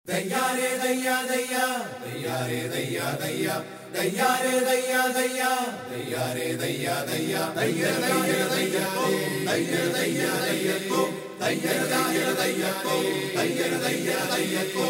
தையாரே தையா தையா தையாரே தையா தையா தையாரே தையா தையா தையாரே தையா தையா தைய தைய தையா தைய தைய தையக்கோ தைய தைய தையக்கோ தைய தைய தையக்கோ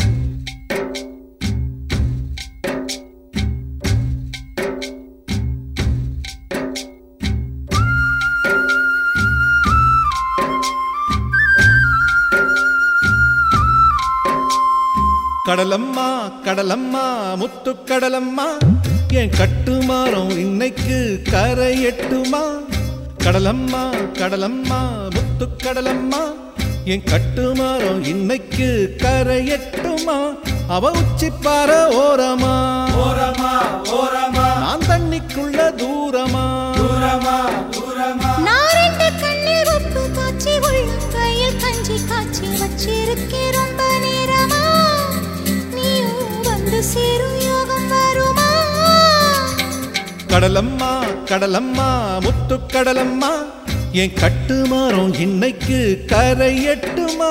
கடலம்மா கடலம்மா முத்து கடலம்மா என் கட்டுமாறம் இன்னைக்கு கரை எட்டுமா கடலம்மா கடலம்மா முத்து கடலம்மா என் கட்டுமாறம் இன்னைக்கு கரை எட்டுமா அவ உச்சி பாற ஓரமா ஓரமா ஓரமா நான் தண்ணிக்குள்ள தூரமா தூரமா தூரமா நாரெண்டு கண்ணில் உப்பு காய்ச்சி உள்ளங்கையில் கஞ்சி காய்ச்சி வச்சிருக்கேன் ரொம்ப நேரமா நீயும் வந்து சேரும் யோகம் வருமா கடலம்மா கடலம்மா முத்து கடலம்மா என் கட்டுமாறம் இன்னைக்கு கரை எட்டுமா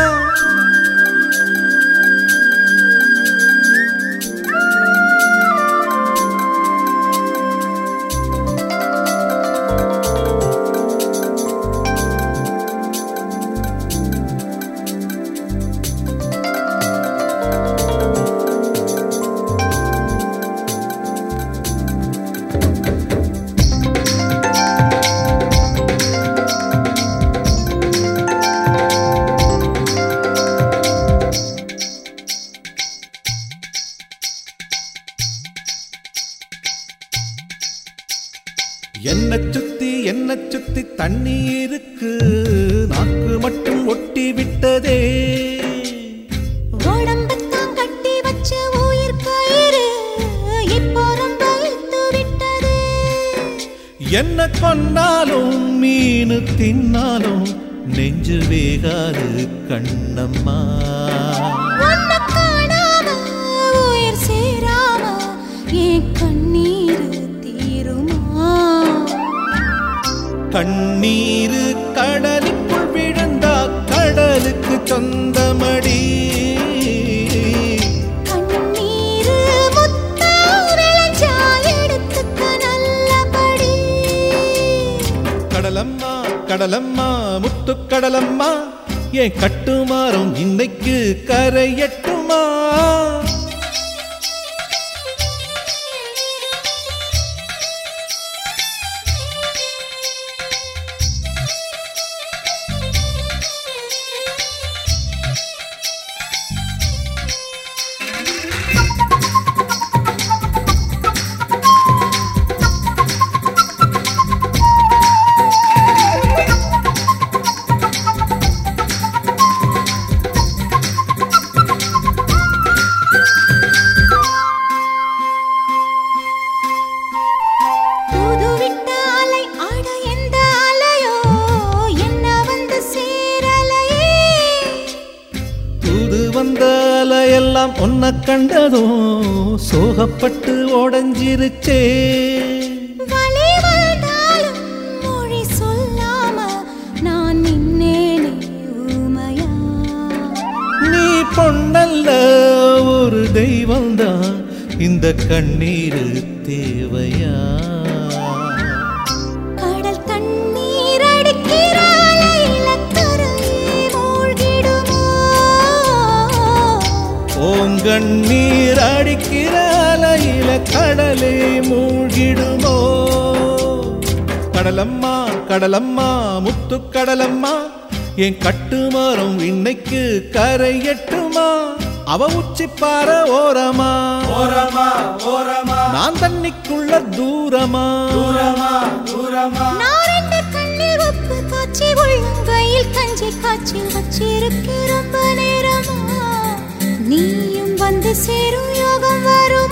என்ன சுத்தி என்ன சுத்தி தண்ணி இருக்கு நாக்கு மட்டும் ஒட்டி விட்டதே உடம்புத்தான் கட்டி வச்ச உயிர் கயிறு இப்போ ரொம்ப இழுத்து விட்டது என்ன கொன்னாலும் மீன் தின்னாலும் நெஞ்சு வேகாது கண்ணம்மா உன்னை காணாம உயிர் சேராம என் கண்ணீர் தீருமா கண்ணீரு கடலுக்குள் விழுந்தா கடலுக்கு சொந்தமடி கண்ணீரு முத்தா விளைஞ்சா எடுத்துக்க நல்லபடி கடலம்மா கடலம்மா முத்து கடலம்மா என் கட்டுமாறம் இன்னைக்கு கரையட்டுமா தூது விட்ட அலை ஆட எந்த அலையோ என்ன வந்து சேரலையே தூது வந்த அலையெல்லாம் ஒன்ன கண்டதும் சோகப்பட்டு உடஞ்சிருச்சே வலி வந்தாலும் மொழி சொல்லாம நான் நின்னேனே ஊமையா நீ பொண்ணல்ல ஒரு தெய்வம்தான் இந்த கண்ணீர் தேவையா கடல் தண்ணீர் அடிக்கிற அலையில கரையே மூழ்கிடுமோ ஓங்கண்ணீர் அடிக்கிற அலையில கடலே மூழ்கிடுமோ கடலம்மா கடலம்மா முத்து கடலம்மா என் கட்டுமரம் இன்னைக்கு கரை எட்டுமா அவ உச்சி பாற ஓரமா ஓரமா ஓரமா நான் தண்ணிக்குள்ள தூரமா தூரமா தூரமா நாரெண்டு கண்ணில் உப்பு காய்ச்சி உள்ளங்கையில் கஞ்சி காய்ச்சி வச்சிருக்க ரொம்ப நேரமா நீயும் வந்து சேரும் யோகம் வரும்